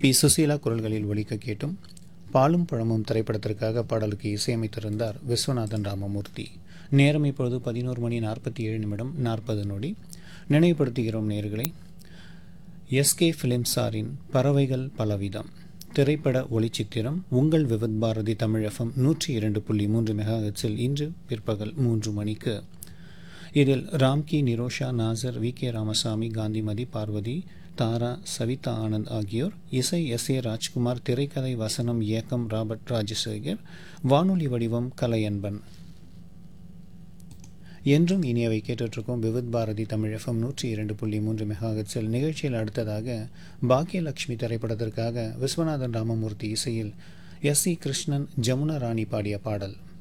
B Susheela குரல்களில் ஒலிக்க கேட்டும் பாலும் பழமும் திரைப்படத்திற்காக பாடலுக்கு இசையமைத்திருந்தார் விஸ்வநாதன் ராமமூர்த்தி நேரம் இப்பொழுது பதினோரு மணி நாற்பத்தி ஏழு நிமிடம் நாற்பது நொடி நினைவுபடுத்துகிறோம் நேர்களை எஸ்கே ஃபிலிம்சாரின் பறவைகள் பலவிதம் திரைப்பட ஒளிச்சித்திரம் உங்கள் விவத் பாரதி தமிழ் எஃப்எம் நூற்றி இரண்டு புள்ளி மூன்று மெகாஹெட்ஸில் இன்று பிற்பகல் மூன்று மணிக்கு இதில் ராம்கி நிரோஷா நாசர் வி கே ராமசாமி காந்திமதி பார்வதி தாரா சவிதா ஆனந்த் ஆகியோர் இசை எஸ் ஏ ராஜ்குமார் திரைக்கதை வசனம் இயக்கம் ராபர்ட் ராஜசேகர் வானொலி வடிவம் கலையன்பன் என்றும் இனியவை கேட்டுட்ருக்கோம் விவித் பாரதி தமிழ் எஃப்எம் நூற்றி இரண்டு புள்ளி மூன்று மெகாஹெட்ஸில் நிகழ்ச்சியில் அடுத்ததாக பாக்கியலட்சுமி திரைப்படத்திற்காக விஸ்வநாதன் ராமமூர்த்தி இசையில் எஸ் சி கிருஷ்ணன் ஜமுனா ராணி பாடிய பாடல்